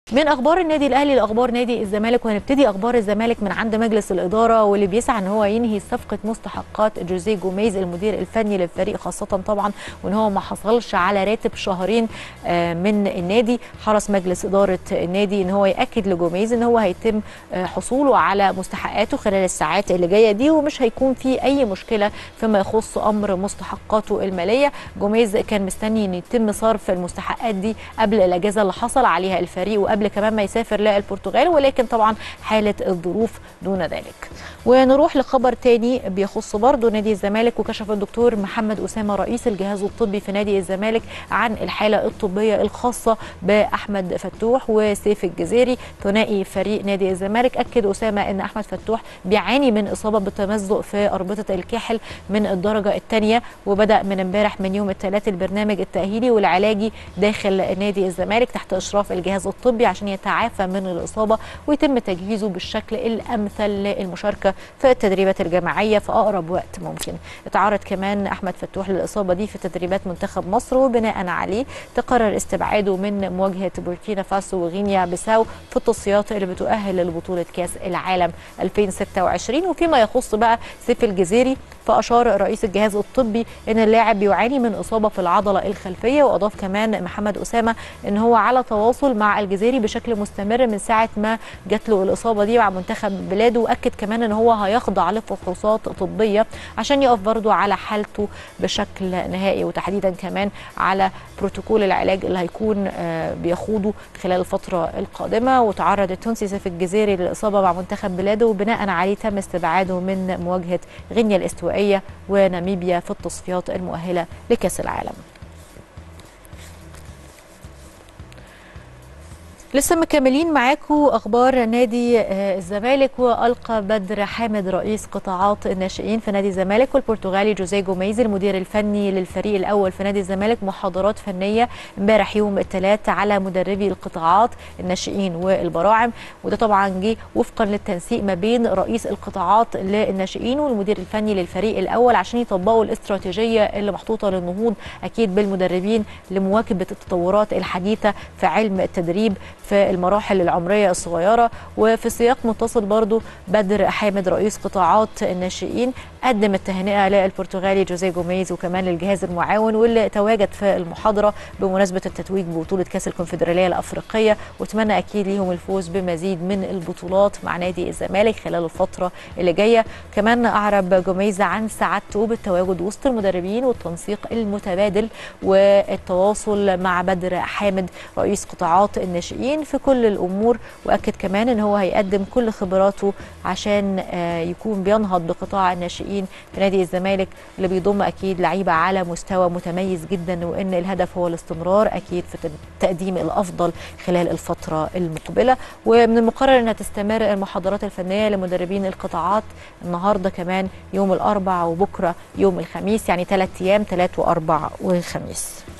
من اخبار النادي الاهلي لاخبار نادي الزمالك وهنبتدي اخبار الزمالك من عند مجلس الاداره واللي بيسعى ان هو ينهي صفقه مستحقات جوزيه جوميز المدير الفني للفريق خاصه طبعا وان هو ما حصلش على راتب شهرين من النادي حرص مجلس اداره النادي ان هو ياكد لجوميز ان هو هيتم حصوله على مستحقاته خلال الساعات اللي جايه دي ومش هيكون في اي مشكله فيما يخص امر مستحقاته الماليه جوميز كان مستني ان يتم صرف المستحقات دي قبل الاجازه اللي حصل عليها الفريق وقبل كمان ما يسافر للبرتغال ولكن طبعا حاله الظروف دون ذلك ونروح لخبر تاني بيخص برضه نادي الزمالك وكشف الدكتور محمد اسامه رئيس الجهاز الطبي في نادي الزمالك عن الحاله الطبيه الخاصه باحمد فتوح وسيف الجزيري ثنائي فريق نادي الزمالك اكد اسامه ان احمد فتوح بيعاني من اصابه بتمزق في اربطه الكاحل من الدرجه الثانيه وبدا من امبارح من يوم الثلاث البرنامج التاهيلي والعلاجي داخل نادي الزمالك تحت اشراف الجهاز الطبي عشان يتعافى من الاصابه ويتم تجهيزه بالشكل الامثل للمشاركه في التدريبات الجماعيه في اقرب وقت ممكن. اتعرض كمان احمد فتوح للاصابه دي في تدريبات منتخب مصر وبناء عليه تقرر استبعاده من مواجهه بوركينا فاسو وغينيا بيساو في التصفيات اللي بتؤهل لبطوله كاس العالم 2026 وفيما يخص بقى سيف الجزيري فاشار رئيس الجهاز الطبي ان اللاعب بيعاني من اصابه في العضله الخلفيه واضاف كمان محمد اسامه ان هو على تواصل مع الجزيري بشكل مستمر من ساعه ما جات له الاصابه دي مع منتخب بلاده واكد كمان ان هو هيخضع لفحوصات طبيه عشان يقف برضه على حالته بشكل نهائي وتحديدا كمان على بروتوكول العلاج اللي هيكون بيخوضه خلال الفتره القادمه وتعرض التونسي سيف الجزيري للاصابه مع منتخب بلاده وبناء عليه تم استبعاده من مواجهه غينيا الاستوائيه وناميبيا في التصفيات المؤهله لكاس العالم لسه مكملين معاكم اخبار نادي الزمالك والقى بدر حامد رئيس قطاعات الناشئين في نادي الزمالك والبرتغالي جوزيه جوميز المدير الفني للفريق الاول في نادي الزمالك محاضرات فنيه امبارح يوم الثلاث على مدربي القطاعات الناشئين والبراعم وده طبعا جه وفقا للتنسيق ما بين رئيس القطاعات للناشئين والمدير الفني للفريق الاول عشان يطبقوا الاستراتيجيه اللي محطوطه للنهوض اكيد بالمدربين لمواكبه التطورات الحديثه في علم التدريب في المراحل العمريه الصغيره وفي سياق متصل برضو بدر حامد رئيس قطاعات الناشئين قدم التهنئه للبرتغالي جوزيه جوميز وكمان للجهاز المعاون واللي تواجد في المحاضره بمناسبه التتويج ببطوله كاس الكونفدراليه الافريقيه واتمنى اكيد ليهم الفوز بمزيد من البطولات مع نادي الزمالك خلال الفتره اللي جايه كمان اعرب جوميز عن سعادته بالتواجد وسط المدربين والتنسيق المتبادل والتواصل مع بدر حامد رئيس قطاعات الناشئين في كل الامور واكد كمان ان هو هيقدم كل خبراته عشان يكون بينهض بقطاع الناشئين في نادي الزمالك اللي بيضم اكيد لعيبه على مستوى متميز جدا وان الهدف هو الاستمرار اكيد في تقديم الافضل خلال الفتره المقبله ومن المقرر انها تستمر المحاضرات الفنيه لمدربين القطاعات النهارده كمان يوم الاربعاء وبكره يوم الخميس يعني ثلاث ايام ثلاث واربع وخميس